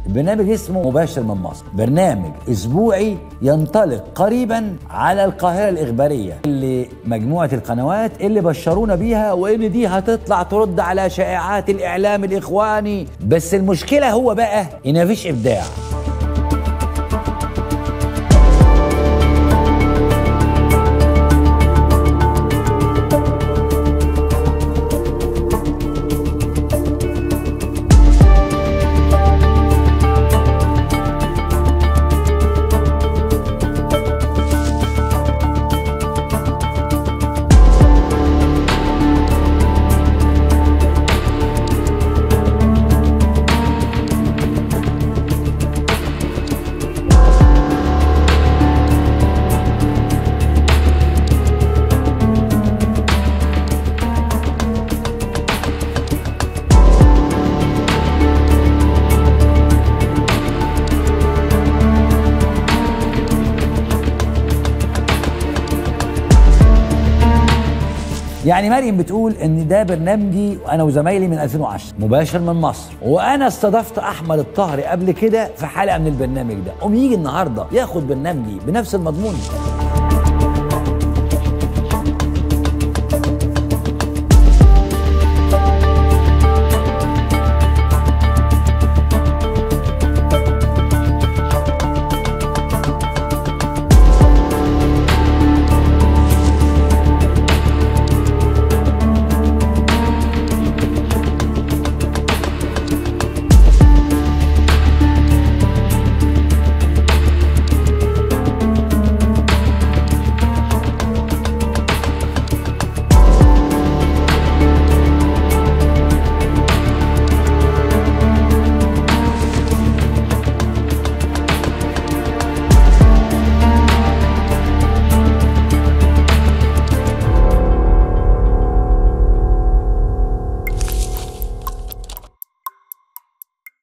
برنامج اسمه مباشر من مصر برنامج اسبوعي ينطلق قريبا على القاهره الاخباريه اللي مجموعه القنوات اللي بشرونا بيها وان دي هتطلع ترد على شائعات الاعلام الاخواني بس المشكله هو بقى ان مفيش ابداع يعني مريم بتقول ان ده برنامجي وانا وزمايلي من 2010 مباشر من مصر وانا استضفت احمد الطاهري قبل كده في حلقه من البرنامج ده قوم يجي النهارده ياخد برنامجي بنفس المضمون